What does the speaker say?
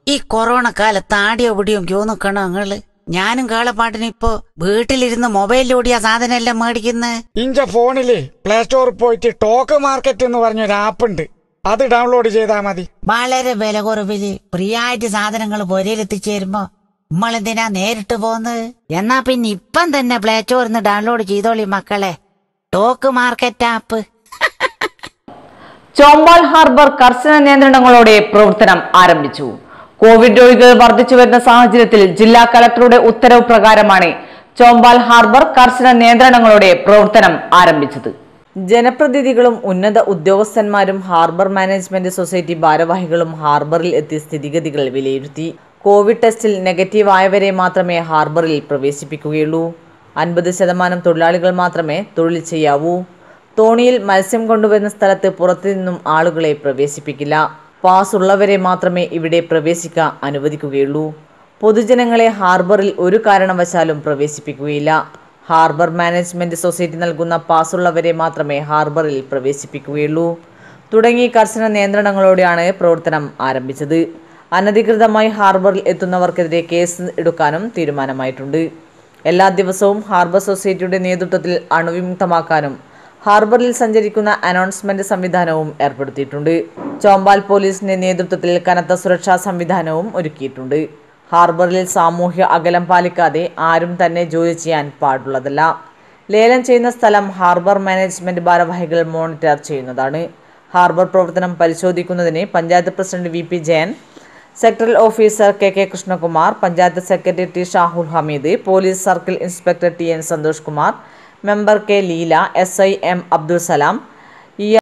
ഈ കൊറോണ കാലത്ത് ആടിയോ പിടിയോ ക്യൂ നിക്കണോ നിങ്ങള് ഞാനും കാളപ്പാട്ടിന് ഇപ്പൊ വീട്ടിലിരുന്ന് മൊബൈലിലൂടിയ സാധനം എല്ലാം മേടിക്കുന്നത് ഇഞ്ച ഫോണില് പ്ലേ സ്റ്റോറിൽ പോയിട്ട് ടോക്ക് മാർക്കറ്റ് എന്ന് പറഞ്ഞൊരു ആപ്പ് ഉണ്ട് അത് ഡൗൺലോഡ് ചെയ്താൽ മതി വളരെ വില കുറവില് ഫ്രീ ആയിട്ട് സാധനങ്ങൾ പൊരയിലെത്തിച്ചേരുമ്പോ നമ്മളെന്തിനാ നേരിട്ട് പോന്നത് എന്നാ പിന്നെ ഇപ്പം തന്നെ പ്ലേ സ്റ്റോറിന്ന് ഡൗൺലോഡ് ചെയ്തോളി മക്കളെ talk market app Chombal harbour കർശന നിയന്ത്രണങ്ങളോടെ പ്രവർത്തനം ആരംഭിച്ചു കോവിഡ് രോഗികൾ വർദ്ധിച്ചു വരുന്ന സാഹചര്യത്തിൽ ജില്ലാ കലക്ടറുടെ ഉത്തരവ് പ്രകാരമാണ് ചോമ്പാൽ ഹാർബർ കർശന നിയന്ത്രണങ്ങളോടെ പ്രവർത്തനം ആരംഭിച്ചത് ജനപ്രതിനിധികളും ഉന്നത ഉദ്യോഗസ്ഥന്മാരും ഹാർബർ മാനേജ്മെന്റ് സൊസൈറ്റി ഭാരവാഹികളും ഹാർബറിൽ എത്തി സ്ഥിതിഗതികൾ വിലയിരുത്തി കോവിഡ് ടെസ്റ്റിൽ നെഗറ്റീവ് ആയവരെ മാത്രമേ ഹാർബറിൽ പ്രവേശിപ്പിക്കുകയുള്ളൂ അൻപത് ശതമാനം തൊഴിലാളികൾ മാത്രമേ തൊഴിൽ ചെയ്യാവൂ തോണിയിൽ മത്സ്യം കൊണ്ടുവരുന്ന സ്ഥലത്ത് പുറത്തുനിന്നും ആളുകളെ പ്രവേശിപ്പിക്കില്ല പാസ് ഉള്ളവരെ മാത്രമേ ഇവിടെ പ്രവേശിക്കാൻ അനുവദിക്കുകയുള്ളൂ പൊതുജനങ്ങളെ ഹാർബറിൽ ഒരു കാരണവശാലും പ്രവേശിപ്പിക്കുകയില്ല ഹാർബർ മാനേജ്മെന്റ് സൊസൈറ്റി നൽകുന്ന പാസ്സുള്ളവരെ മാത്രമേ ഹാർബറിൽ പ്രവേശിപ്പിക്കുകയുള്ളൂ തുടങ്ങി കർശന നിയന്ത്രണങ്ങളോടെയാണ് പ്രവർത്തനം ആരംഭിച്ചത് അനധികൃതമായി ഹാർബറിൽ എത്തുന്നവർക്കെതിരെ കേസ് എടുക്കാനും തീരുമാനമായിട്ടുണ്ട് എല്ലാ ദിവസവും ഹാർബർ സൊസൈറ്റിയുടെ നേതൃത്വത്തിൽ അണുവിമുക്തമാക്കാനും ഹാർബറിൽ സഞ്ചരിക്കുന്ന അനൗൺസ്മെന്റ് സംവിധാനവും ഏർപ്പെടുത്തിയിട്ടുണ്ട് ചോമ്പാൽ പോലീസിന്റെ നേതൃത്വത്തിൽ കനത്ത സുരക്ഷാ സംവിധാനവും ഒരുക്കിയിട്ടുണ്ട് ഹാർബറിൽ സാമൂഹ്യ അകലം പാലിക്കാതെ ആരും തന്നെ ജോലി ചെയ്യാൻ പാടുള്ളതല്ല ലേലം ചെയ്യുന്ന സ്ഥലം ഹാർബർ മാനേജ്മെന്റ് ഭാരവാഹികൾ മോണിറ്റർ ചെയ്യുന്നതാണ് ഹാർബർ പ്രവർത്തനം പരിശോധിക്കുന്നതിന് panchayat president V P Jayan sectoral officer K K Krishnakumar panchayat secretary T Shahul Hameed police circle inspector T N Santhosh Kumar member K Leela S I M Abdul Salam E